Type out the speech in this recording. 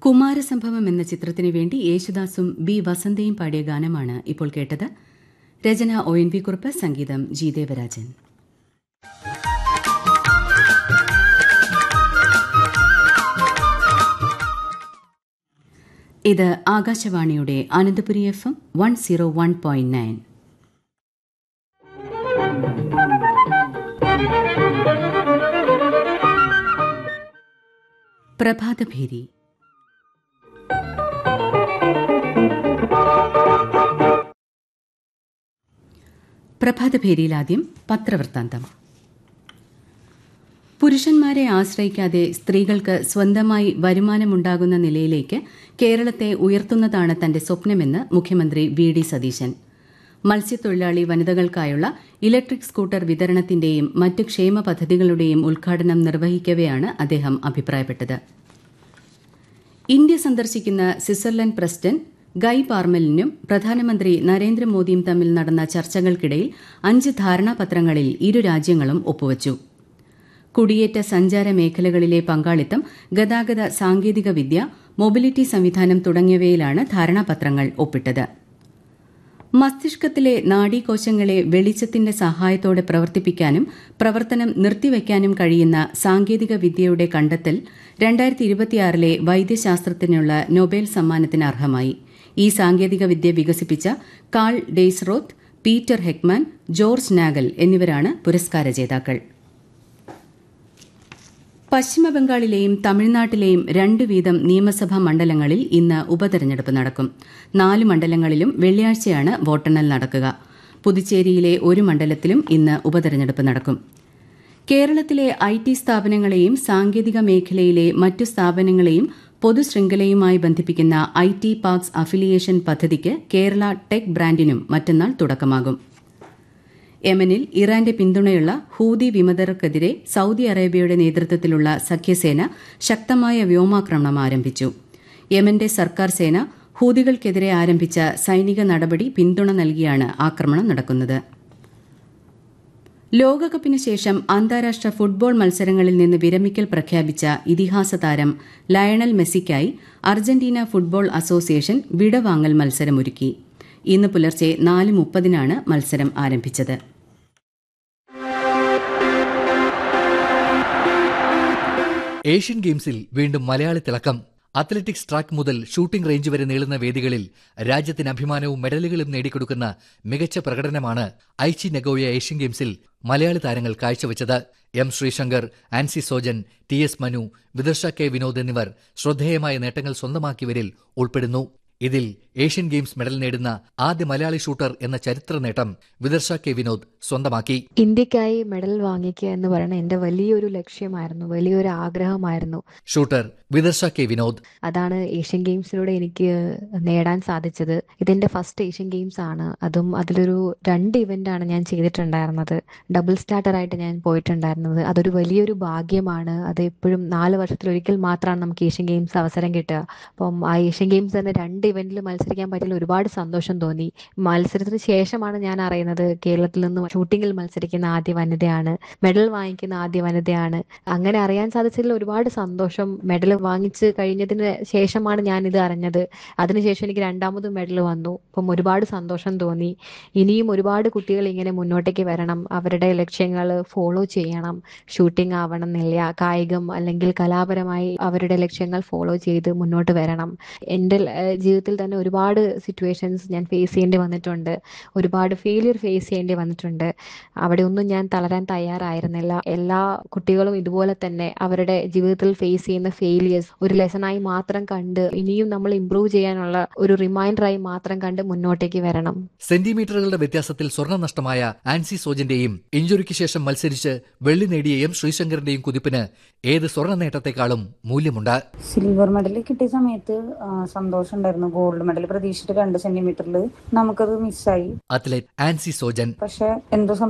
കുമാരസംഭവം എന്ന ചിത്രത്തിനു വേണ്ടി യേശുദാസും ബി വസന്തയും പാടിയ ഗാനമാണ് ഇപ്പോൾ കേട്ടത് രചന ഒ എൻ വി കുറുപ്പ് സംഗീതം ജി ദേവരാജൻ ഇത് ആകാശവാണിയുടെ Ananthapuri F M one zero one point nine Prabhatabheri പ്രഭാതഭേരിയിൽ ആദ്യം പത്രവൃത്താന്തം പുരുഷന്മാരെ ആശ്രയിക്കാതെ സ്ത്രീകൾക്ക് സ്വന്തമായി വരുമാനമുണ്ടാകുന്ന നിലയിലേക്ക് കേരളത്തെ ഉയർത്തുന്നതാണ് തന്റെ സ്വപ്നമെന്ന് മുഖ്യമന്ത്രി വി ഡി സതീശൻ മത്സ്യത്തൊഴിലാളി വനിതകൾക്കായുള്ള ഇലക്ട്രിക് സ്കൂട്ടർ വിതരണത്തിന്റെയും മറ്റ് ക്ഷേമ പദ്ധതികളുടെയും ഉദ്ഘാടനം നിർവഹിക്കവെയാണ് അദ്ദേഹം അഭിപ്രായപ്പെട്ടത് ഇന്ത്യ സന്ദർശിക്കുന്ന സ്വിറ്റ്സർലൻഡ് പ്രസിഡന്റ് ഗൈ പാർമലിനും പ്രധാനമന്ത്രി നരേന്ദ്രമോദിയും തമ്മിൽ നടന്ന ചർച്ചകൾക്കിടയിൽ അഞ്ച് ധാരണാപത്രങ്ങളിൽ ഇരു രാജ്യങ്ങളും ഒപ്പുവച്ചു കുടിയേറ്റ സഞ്ചാര മേഖലകളിലെ പങ്കാളിത്തം ഗതാഗത സാങ്കേതികവിദ്യ മൊബിലിറ്റി സംവിധാനം തുടങ്ങിയവയിലാണ് ധാരണാപത്രങ്ങൾ ഒപ്പിട്ടത് മസ്തിഷ്കത്തിലെ നാഡീകോശങ്ങളെ വെളിച്ചത്തിന്റെ സഹായത്തോടെ പ്രവർത്തിപ്പിക്കാനും പ്രവർത്തനം നിർത്തിവയ്ക്കാനും കഴിയുന്ന സാങ്കേതിക വിദ്യയുടെ കണ്ടെത്തൽ രണ്ടായിരത്തി ഇരുപത്തിയാറിലെ വൈദ്യശാസ്ത്രത്തിനുള്ള നൊബേൽ സമ്മാനത്തിന് അർഹമായി ഈ സാങ്കേതിക വിദ്യ വികസിപ്പിച്ച Karl Deisseroth Peter Hegemann Georg Nagel എന്നിവരാണ് പുരസ്കാര ജേതാക്കൾ പശ്ചിമബംഗാളിലെയും തമിഴ്നാട്ടിലെയും രണ്ട് വീതം നിയമസഭാ മണ്ഡലങ്ങളിൽ ഇന്ന് ഉപതെരഞ്ഞെടുപ്പ് നടക്കും നാല് മണ്ഡലങ്ങളിലും വെള്ളിയാഴ്ചയാണ് വോട്ടെണ്ണൽ നടക്കുക പുതുച്ചേരിയിലെ ഒരു മണ്ഡലത്തിലും ഇന്ന് ഉപതെരഞ്ഞെടുപ്പ് നടക്കും കേരളത്തിലെ ഐ ടി സ്ഥാപനങ്ങളെയും സാങ്കേതിക മേഖലയിലെ മറ്റു സ്ഥാപനങ്ങളെയും പൊതുശൃംഖലയുമായി ബന്ധിപ്പിക്കുന്ന ഐ ടി പാർക്സ് അഫിലിയേഷൻ പദ്ധതിക്ക് കേരള ടെക് ബ്രാൻഡിനും മറ്റന്നാൾ തുടക്കമാകും യമനിൽ ഇറാന്റെ പിന്തുണയുള്ള ഹൂതി വിമതർക്കെതിരെ സൌദി അറേബ്യയുടെ നേതൃത്വത്തിലുള്ള സഖ്യസേന ശക്തമായ വ്യോമാക്രമണം ആരംഭിച്ചു യമന്റെ സർക്കാർ സേന ഹൂതികൾക്കെതിരെ ആരംഭിച്ച സൈനിക നടപടി പിന്തുണ നൽകിയാണ് ആക്രമണം നടക്കുന്നത് ലോകകപ്പിന് ശേഷം അന്താരാഷ്ട്ര ഫുട്ബോൾ മത്സരങ്ങളിൽ നിന്ന് വിരമിക്കൽ പ്രഖ്യാപിച്ച ഇതിഹാസ താരം ലയണൽ മെസ്സിക്കായി അർജന്റീന ഫുട്ബോൾ അസോസിയേഷൻ വിടവാങ്ങൽ മത്സരമൊരുക്കി ഇന്ന് പുലർച്ചെ നാല് മുപ്പതിനാണ് മത്സരം ആരംഭിച്ചത് ഏഷ്യൻ ഗെയിംസിൽ വീണ്ടും മലയാളി തിളക്കം അത്ലറ്റിക്സ് ട്രാക്ക് മുതൽ ഷൂട്ടിംഗ് റേഞ്ച് വരെ നീളുന്ന വേദികളിൽ രാജ്യത്തിന് അഭിമാനവും മെഡലുകളും നേടിക്കൊടുക്കുന്ന മികച്ച പ്രകടനമാണ് ഐച്ചി നെഗോയ ഏഷ്യൻ ഗെയിംസിൽ മലയാളി താരങ്ങൾ കാഴ്ചവെച്ചത് M Sreeshankar Ancy Sojan T S Manu Vidarsha K Vinod എന്നിവർ ശ്രദ്ധേയമായ നേട്ടങ്ങൾ സ്വന്തമാക്കിയവരിൽ ഉൾപ്പെടുന്നു ഇതിൽ ഏഷ്യൻ ഗെയിംസ് മെഡൽ നേടുന്ന ആദ്യ മലയാളി ഷൂട്ടർ എന്ന ചരിത്ര നേട്ടം വിദർശ കെ വിനോദ് സ്വന്തമാക്കി ഇന്ത്യക്കായി മെഡൽ വാങ്ങിക്കുക എന്ന് പറയുന്നത് എന്റെ വലിയൊരു ലക്ഷ്യമായിരുന്നു വലിയൊരു ആഗ്രഹമായിരുന്നു ഷൂട്ടർ വിദർശ കെ വിനോദ് അതാണ് ഏഷ്യൻ ഗെയിംസിലൂടെ എനിക്ക് നേടാൻ സാധിച്ചത് ഇതെന്റെ ഫസ്റ്റ് ഏഷ്യൻ ഗെയിംസ് ആണ് അതും അതിലൊരു രണ്ട് ഇവന്റ് ആണ് ഞാൻ ചെയ്തിട്ടുണ്ടായിരുന്നത് ഡബിൾ സ്റ്റാർട്ടർ ആയിട്ട് ഞാൻ പോയിട്ടുണ്ടായിരുന്നത് അതൊരു വലിയൊരു ഭാഗ്യമാണ് അത് എപ്പോഴും നാല് വർഷത്തിലൊരിക്കൽ മാത്രമാണ് നമുക്ക് ഏഷ്യൻ ഗെയിംസ് അവസരം കിട്ടുക അപ്പം ആ ഏഷ്യൻ ഗെയിംസ് തന്നെ രണ്ട് ഇവന്റിൽ മത്സരിക്കാൻ പറ്റിയ ഒരുപാട് സന്തോഷം തോന്നി മത്സരത്തിന് ശേഷമാണ് ഞാൻ അറിയുന്നത് കേരളത്തിൽ നിന്ന് ഷൂട്ടിങ്ങിൽ മത്സരിക്കുന്ന ആദ്യ വനിതയാണ് മെഡൽ വാങ്ങിക്കുന്ന ആദ്യ വനിതയാണ് അങ്ങനെ അറിയാൻ സാധിച്ചതിൽ ഒരുപാട് സന്തോഷം മെഡൽ വാങ്ങിച്ച് കഴിഞ്ഞതിന് ശേഷമാണ് ഞാൻ ഇത് അറിഞ്ഞത് അതിനുശേഷം എനിക്ക് രണ്ടാമതും മെഡൽ വന്നു അപ്പം ഒരുപാട് സന്തോഷം തോന്നി ഇനിയും ഒരുപാട് കുട്ടികൾ ഇങ്ങനെ മുന്നോട്ടേക്ക് വരണം അവരുടെ ലക്ഷ്യങ്ങൾ ഫോളോ ചെയ്യണം ഷൂട്ടിംഗ് ആവണം എന്നില്ല കായികം അല്ലെങ്കിൽ കലാപരമായി അവരുടെ ലക്ഷ്യങ്ങൾ ഫോളോ ചെയ്ത് മുന്നോട്ട് വരണം എൻ്റെ ജീവിതത്തിൽ തന്നെ ഒരുപാട് സിറ്റുവേഷൻസ് ഞാൻ ഫേസ് ചെയ്യേണ്ടി വന്നിട്ടുണ്ട് ഒരുപാട് ഫെയിലിയർ ഫേസ് ചെയ്യേണ്ടി വന്നിട്ടുണ്ട് അവിടെ ഒന്നും ഞാൻ തളരാൻ തയ്യാറായിരുന്നില്ല എല്ലാ കുട്ടികളും ഇതുപോലെ തന്നെ അവരുടെ ജീവിതത്തിൽ ഫേസ് ചെയ്യുന്ന ഫെയിലിയേഴ്സ് ഒരു ലെസണായി മാത്രം കണ്ട് ഇനിയും നമ്മൾ ഇമ്പ്രൂവ് ചെയ്യാനുള്ള ഒരു റിമൈൻഡറായി മാത്രം കണ്ട് മുന്നോട്ടേക്ക് വരണം സെന്റിമീറ്ററുകളുടെ വ്യത്യാസത്തിൽ സ്വർണം നഷ്ടമായ ആൻസി സോജന്റെയും ഇഞ്ചുറിക്ക് ശേഷം മത്സരിച്ച് വെള്ളി നേടിയ എം ശ്രീശങ്കറിന്റെയും കുതിപ്പിന് ഏത് സ്വർണ്ണ നേട്ടത്തെക്കാളും മൂല്യമുണ്ട് സിൽവർ മെഡൽ കിട്ടിയ സമയത്ത് സന്തോഷം ഉണ്ടായിരുന്നു ഗോൾഡ് മെഡൽ പ്രതീക്ഷിച്ചിട്ട് രണ്ട് സെന്റിമീറ്ററിൽ നമുക്കത് മിസ്സായി അത്ലറ്റ് ആൻസി സോജൻ പക്ഷെ എന്തോ